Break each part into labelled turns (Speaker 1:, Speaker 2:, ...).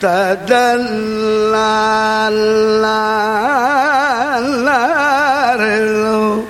Speaker 1: ததல்லாரோ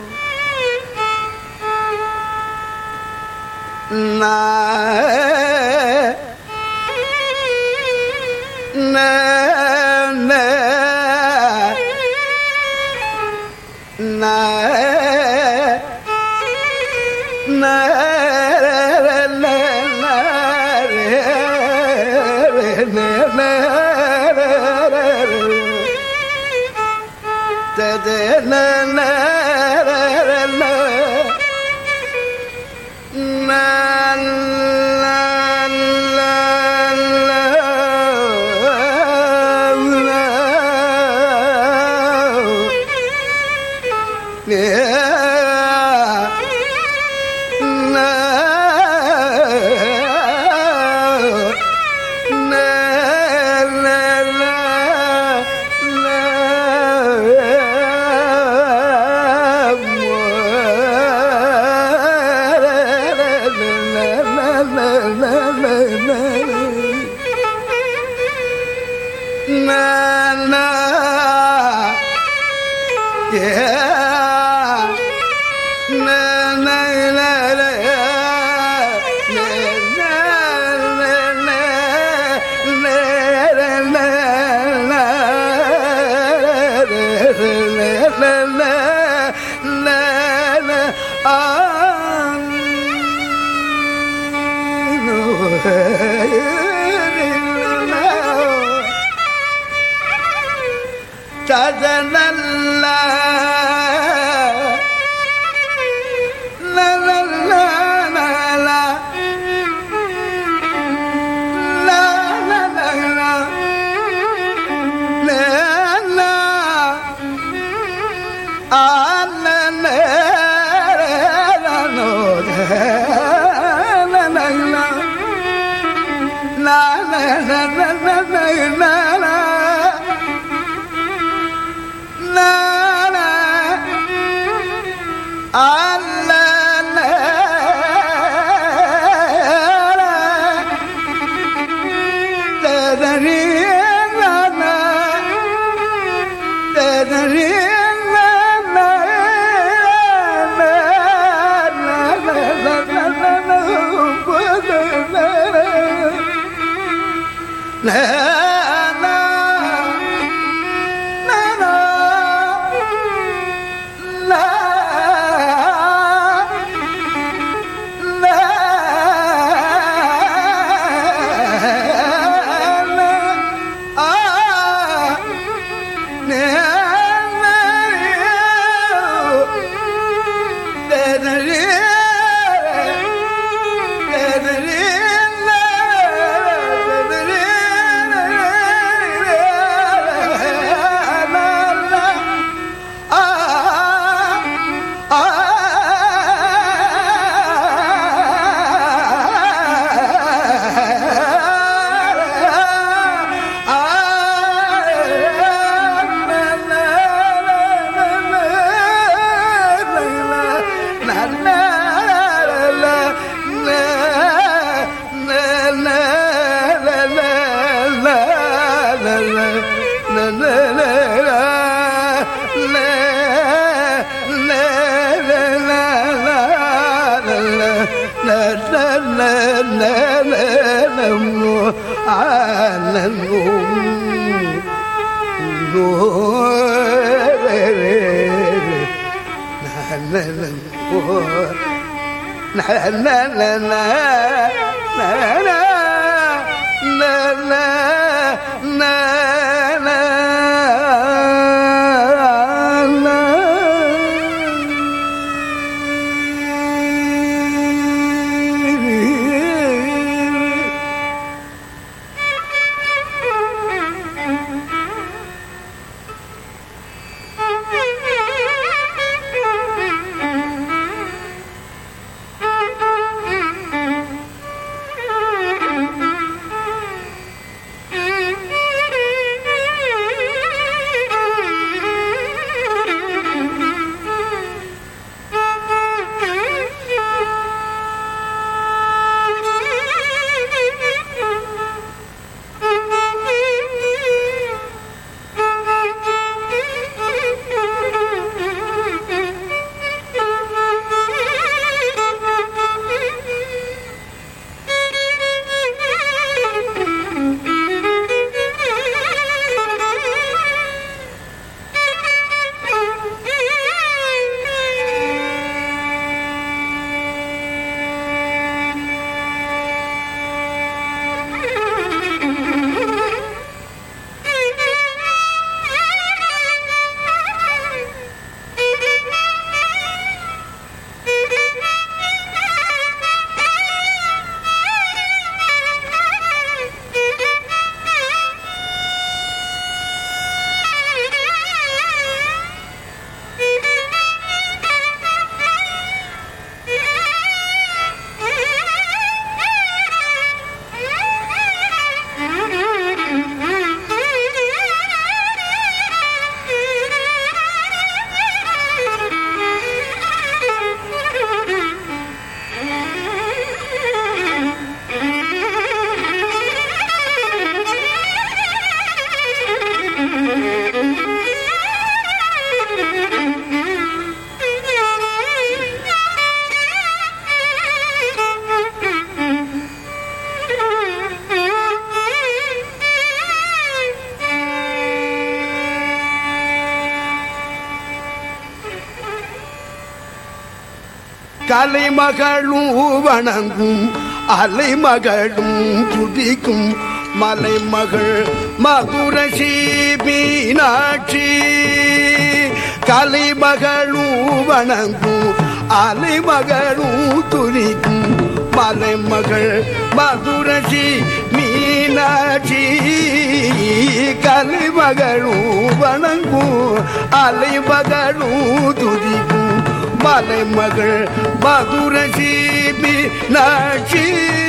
Speaker 1: கலைமகளும் வணங்கும் அலைமகளும் துதிக்கும் மலைமகள் மதுரசி மீனாட்சி கலைமகளும் வணங்கும் அலைமகளும் துதிக்கும் மலைமகள் மதுரசி மீனாட்சி கலைமகளும் வணங்கும் அலைமகளும் துதிக்கும் மலைமகள் மதுரசி மீனாட்சி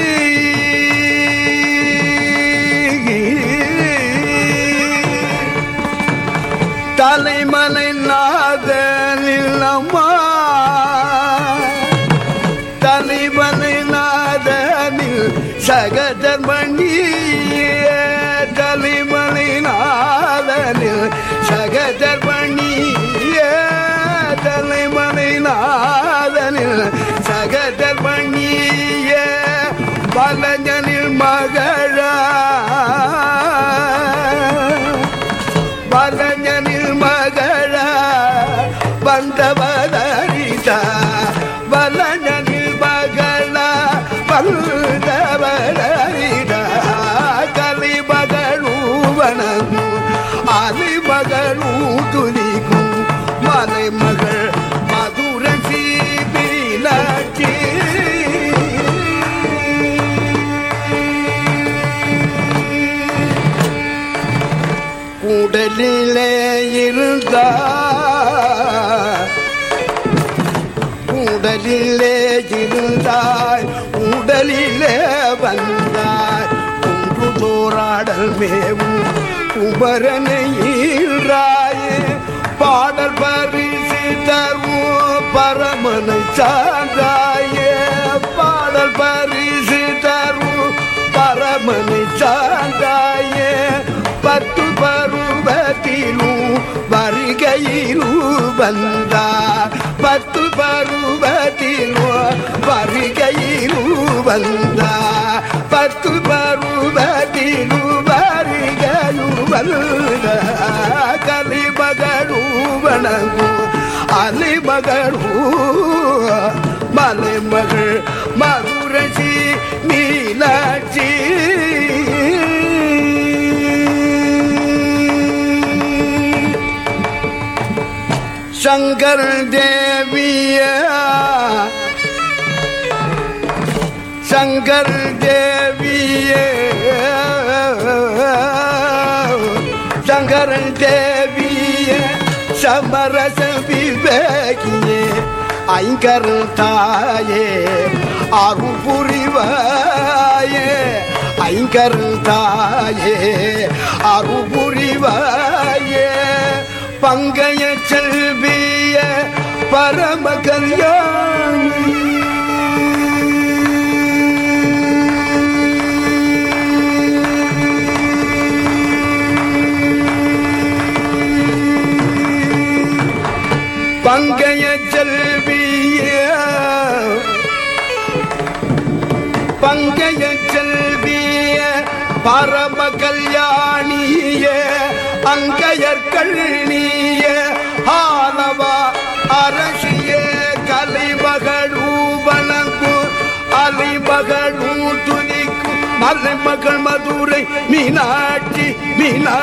Speaker 1: தலைமலை நாதனில் அம்மா தலைமலை நாதனில் சகதர்மணி தலைமலை நாதனில் சகதர்மணி தலைமலை நாதனில் சகதர்மணிய பலஞனில் மகளா பலஞனில் மகள வந்தவதரிதா பலஞனில் மகள வந்தவதரிதா கலை மகளும் வணங்கும் அலை மகளும் துணிக்கும் மலை மகள் மதுரசி மீனாட்சி உடலிலே இருந்தா உடலிலே இருந்தாய் உடலிலே வந்தாய் குன்று தோராடல் மேவும் குமரனை ஈராயே பாடல் பரிசு தருவோம் பரமனை சார்ந்தாயே பாடல் பரிசு தருவோம் பரமனை சார்ந்தாயே பத்து பருவத்திலும் வருகையிலும் வந்தார் பத்து பருவத்திலும் வருகையிலும் வந்தார் பத்து பருவத்திலும் வருகையும் வந்தார் கலிமகளும் வணங்கும் அலிமகளும் மலைமகள் மதுரசி மீனாட்சி शंकर देविया शंकर देविये शंकर देविये समरस विवेकिये ஐங்கர் தாயே அருள் புரிவாயே ஐங்கர் தாயே அருள் புரிவாயே பங்கைய செல்விய பரம கல்யாணி பங்கைய செல்விய பங்கைய செல்விய பரம கல்யாணிய அங்கையர்கள் நீய ஆனவா அரசிய கலைமகளூ வணங்கு அலைமகளூ துணிக்கு மலைமகள் மதுரை மீனாட்சி மீனா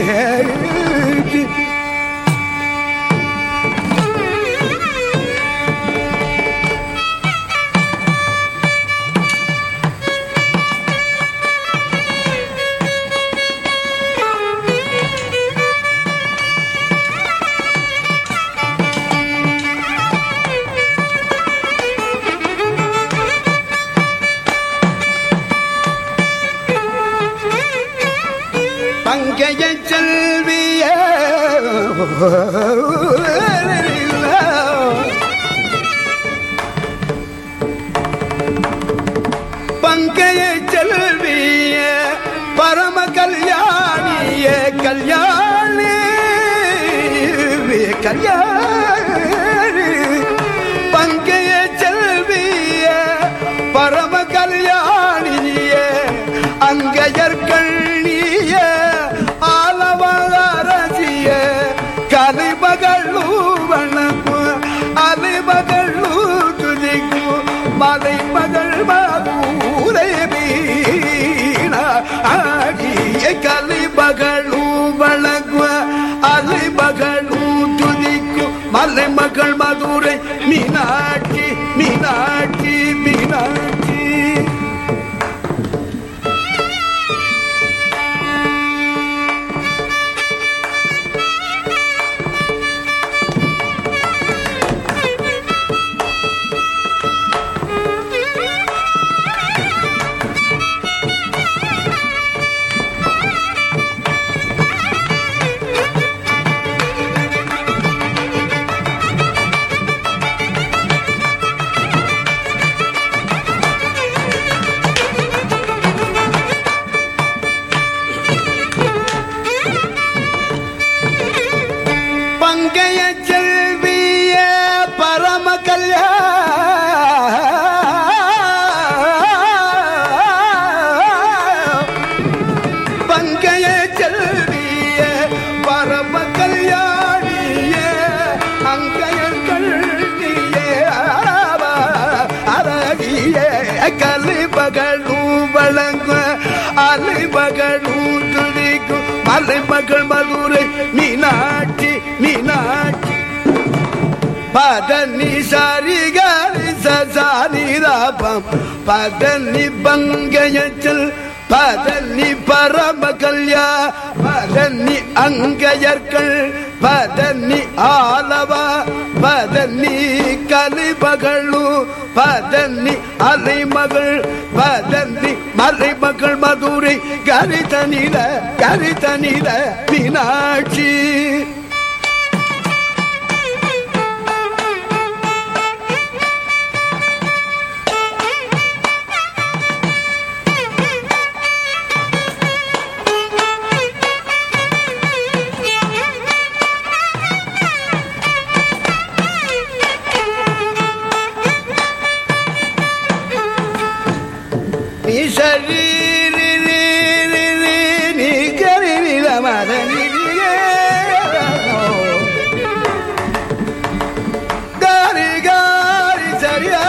Speaker 1: பங்கைய செல்விய பங்கைய செல்விய பரம கல்யாணிய கல்யாணி கல்யாணி பங்கைய செல்விய பரம கல்யாணிய அங்கையர்கள் நீய ஆலவரசிய கலைமகளூ வணங்கு அலைமகளூ துதிக்கு பங்கைய செல்விய பரம கல்யாண பங்கைய செல்விய பரம கல்யாணிய அங்கையர் கல்விய அழகிய கலிபகலும் வழங்க அலைபகலும் துடிக்கும் மலைமகள் மதுரை மீனாட்சி மீனாட்சி பதனி சரி கரி சரி ராபம் பதனி பங்கயத்தில் பதனி பரம கல்யா பதனி அங்கயர்கள் பதனி ஆலவா பதனி கலிபகளு பதனி அலைமகள் பதனி மலைமகள் மதுரை கரிதனில கரிதனில மீனாட்சி நீ சரி ரி, ரி, ரி, ரி, நீ கரி ரி, ர, ம, ர, நி, ரி, ஏ, காரி காரி சரியா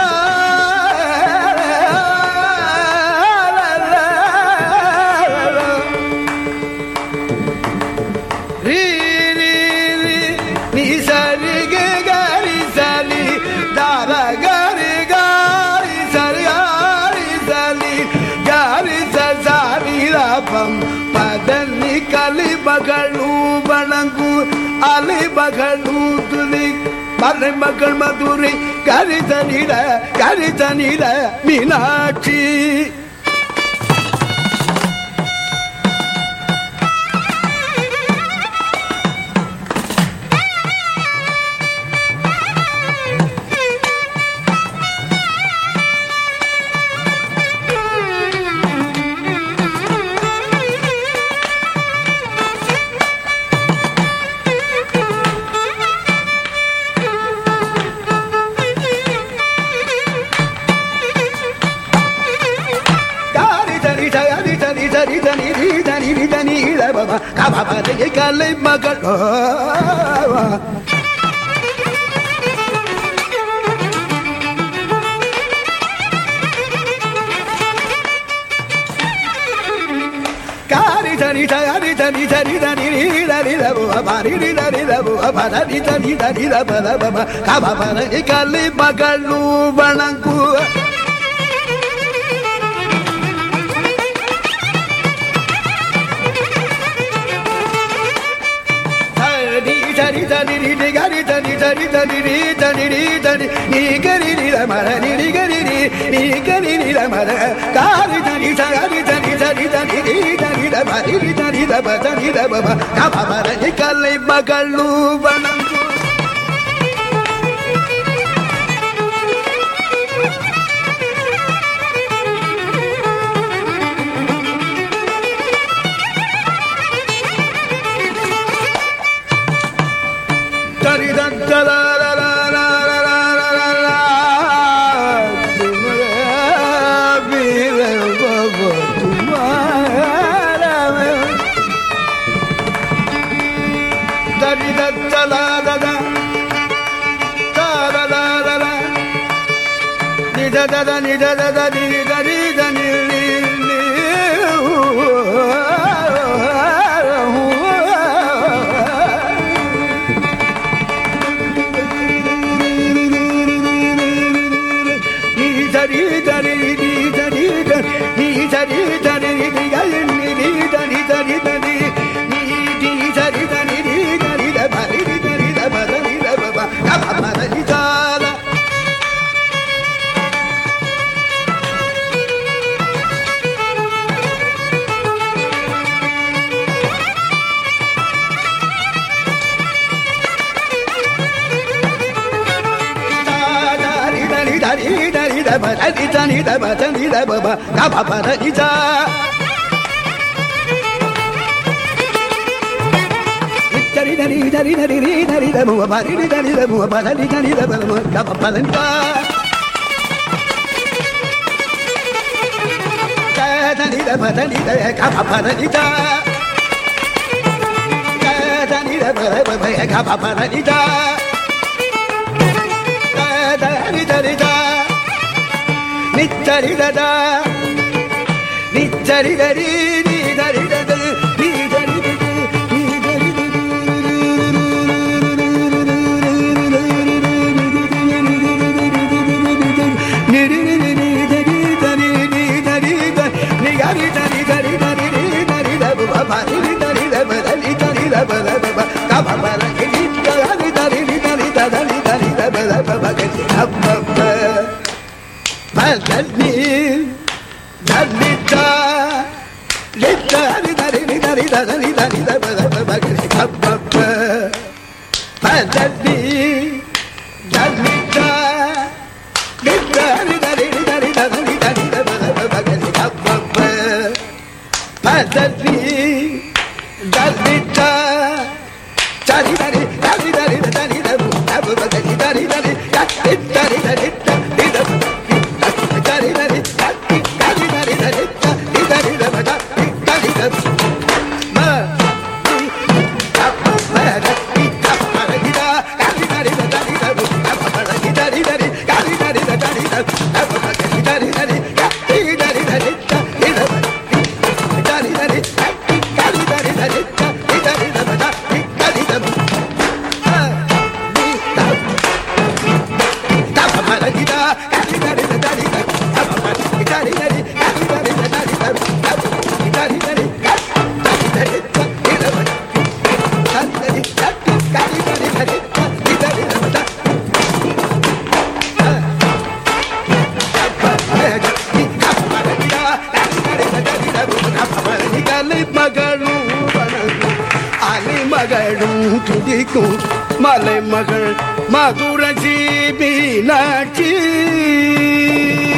Speaker 1: ரி, ரி, ரி, நீ சரி க, காரி சரி தார காரி காரி சரி காரி சரி காரி சரி ராபம் பதனி கலி மகளு வணங்கு அலை மகளு துளி மலை மகள் மதுரை கரிதனிட கரிதனிட மீனாட்சி காரி தரி தரி தரி தரி தனி ரி தனி ரி தனி ர பப கபபரை கலை மகள் ஓ, ஓ. காரி தனி தரி தனி தரி தனி ரி தனி ர பப பரி ரி தனி ர பப பரி தனி தனி ர பல பப கபபரை கலை மகள் வணங்கு தனி தனி தனி ரி கரி தனி தனி தனி ரி தனி ரி தனி நீ கரி ரி ர மர நி ரி கரி ரி நீ கரி ரி ர மர காரி தனி தனி தனி தனி தனி ரி தனி ர மரி ரி தனி ர ப தனி ர ப ப கப மர நி கலை மகளு வணங்கு தரி தர தரி தர நித தத நித தத நித நித தரி தரி நீ தரி நீ தரி தரி நீ தரி நீ தரி தரி தரி நீ டி தரி தரி நீ தரி த பரி தரி த பரி த பப கப பரி தால தரி தரி தரி ரீ தரி தமு பரி தரி தமு பதனி தரி தமு கப பதனிதா தனி த பதனி த கப பதனிதா தனி த பத கப பதனிதா தரி தரி தா நிச்சரி ததா நிச்சரி தரி நீ தரி தது நீ தரி தது நீ தரி மகளும் துடிக்கும் மலை மகள் மதுர ஜீபி நாட்சி